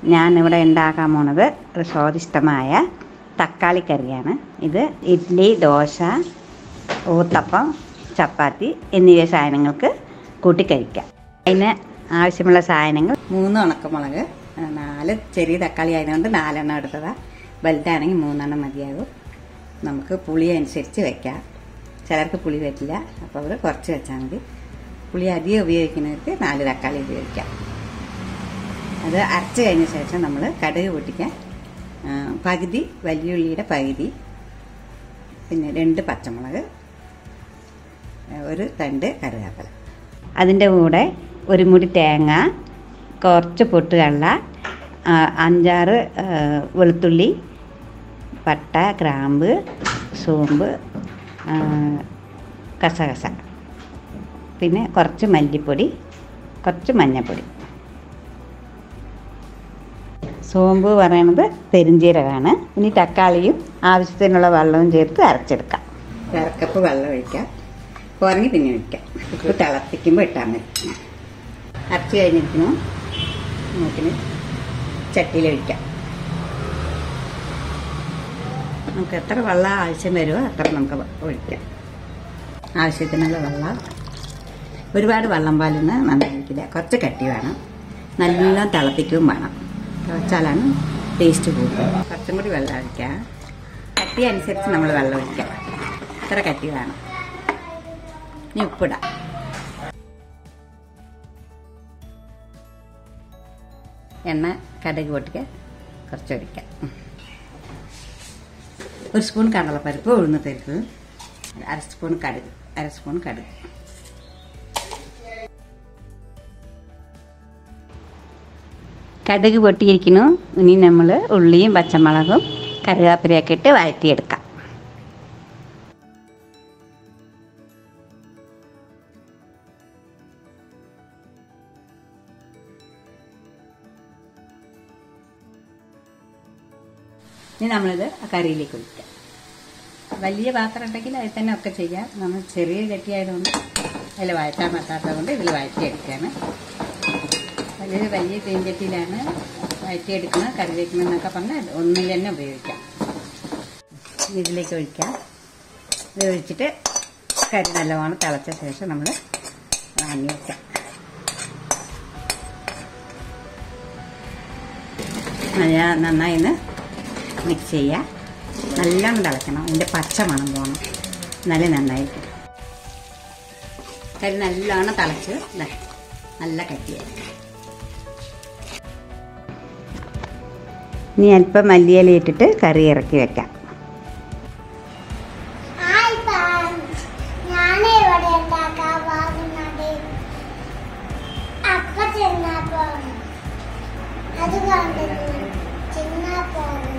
ഞാൻ ഇവിടെ ഉണ്ടാക്കാൻ പോണത് ഒരു സ്വാദിഷ്ടമായ തക്കാളി കറിയാണ് ഇത് ഇഡ്ഡലി ദോശ ഊത്തപ്പം ചപ്പാത്തി എന്നിവ സാധനങ്ങൾക്ക് കൂട്ടി കഴിക്കാം അതിന് ആവശ്യമുള്ള സാധനങ്ങൾ മൂന്ന് ഉണക്കമുളക് നാല് ചെറിയ തക്കാളി ആയതുകൊണ്ട് നാലെണ്ണം എടുത്തതാണ് വലുതാണെങ്കിൽ മൂന്നെണ്ണം മതിയാകും നമുക്ക് പുളി അനുസരിച്ച് വെക്കാം ചിലർക്ക് പുളി പറ്റില്ല അപ്പോൾ അവർ കുറച്ച് വെച്ചാൽ മതി പുളി അധികം ഉപയോഗിക്കുന്നവർക്ക് നാല് തക്കാളി ഉപയോഗിക്കാം അത് അരച്ച് കഴിഞ്ഞ ശേഷം നമ്മൾ കടുക് പൊട്ടിക്കാൻ ആ, പകുതി വലിയുള്ളിയുടെ പകുതി പിന്നെ രണ്ട് പച്ചമുളക് ഒരു തണ്ട് കറുകാപ്പല അതിൻ്റെ കൂടെ ഒരു മുടി തേങ്ങ കുറച്ച് പൊട്ടുകടല ആ, അഞ്ചാറ് ആ, വെളുത്തുള്ളി പട്ട ഗ്രാമ്പ് സോമ്പ് ആ, കസകസ പിന്നെ കുറച്ച് മല്ലിപ്പൊടി കുറച്ച് മഞ്ഞൾപ്പൊടി സോമ്പ് പറയണത് പെരിഞ്ചീരകമാണ് ഇനി തക്കാളിയും ആവശ്യത്തിനുള്ള വെള്ളവും ചേർത്ത് അരച്ചെടുക്കാം അരക്കപ്പ് വെള്ളം ഒഴിക്കാം കുറഞ്ഞ് പിന്നെ ഒഴിക്കാം ഉപ്പ് തിളപ്പിക്കുമ്പോൾ ഇട്ടാൽ മതി അരച്ച് കഴിഞ്ഞിരിക്കുന്നു നമുക്കിന് ചട്ടിയിൽ ഒഴിക്കാം നമുക്ക് എത്ര വെള്ളം ആവശ്യം വരുമോ അത്ര നമുക്ക് ഒഴിക്കാം ആവശ്യത്തിനുള്ള വെള്ളം ഒരുപാട് വെള്ളം പാലൊന്നും നന്നായിരിക്കില്ല കുറച്ച് കട്ടി വേണം നല്ല തിളപ്പിക്കുകയും വേണം തിളച്ചാലാണ് ടേസ്റ്റ് കൂടുന്നത് കുറച്ചും കൂടി വെള്ളം ഒഴിക്കാം കട്ടി അനുസരിച്ച് നമ്മൾ വെള്ളം ഒഴിക്കാം ഇത്ര കട്ടി വേണം ഇനി ഉപ്പിടാം എണ്ണ കടുക് പൊട്ടിക്കുക കുറച്ചൊഴിക്കാം ഒരു സ്പൂൺ കടലപ്പരിപ്പ് ഉഴുന്ന് പരിപ്പ് അര സ്പൂൺ കടുക് അര സ്പൂൺ കടുക് കടുക് പൊട്ടിയിരിക്കുന്നു ഇനി നമ്മൾ ഉള്ളിയും പച്ചമുളകും കറിവേപ്പിലയൊക്കെ ഇട്ട് വഴറ്റിയെടുക്കാം ഇനി നമ്മളിത് ആ കറിയിലേക്ക് ഒഴിക്കാം വലിയ പാത്രം ഉണ്ടെങ്കിൽ അതിൽ തന്നെ ഒക്കെ ചെയ്യാം നമ്മൾ ചെറിയ ചട്ടിയായതുകൊണ്ട് അതിൽ വഴറ്റാൻ പറ്റാത്തത് കൊണ്ട് ഇതിൽ വഴറ്റിയെടുക്കുകയാണ് വലിയ വലിയ തേഞ്ചട്ടിയിലാണ് വഴറ്റിയെടുക്കുന്നത് കറി വയ്ക്കണമെന്നൊക്കെ പറഞ്ഞാൽ ഒന്നിൽ തന്നെ ഉപയോഗിക്കാം ഇതിലേക്ക് ഒഴിക്കാം ഇത് ഒഴിച്ചിട്ട് കറി നല്ലവണ്ണം തിളച്ച ശേഷം നമ്മൾ വാങ്ങി വയ്ക്കാം നല്ല നന്നായി ഒന്ന് മിക്സ് ചെയ്യുക നല്ലോണം തിളയ്ക്കണം അതിൻ്റെ പച്ച മണം പോകണം എന്നാലേ നന്നായിരിക്കും കറി നല്ലോണം തിളച്ച് ദേ, നല്ല കട്ടിയായി ഇനി അല്പം മല്ലിയില ഇട്ടിട്ട് കറി ഇറക്കി വെക്കാം ഹായ് ഫ്രണ്ട്സ് ഞാൻ ഇവിടെ ഉണ്ടാക്കാൻ പോകുന്നത് അപ്പ ചെന്നപ്പോ അത് കണ്ടത് ചെന്നപ്പോ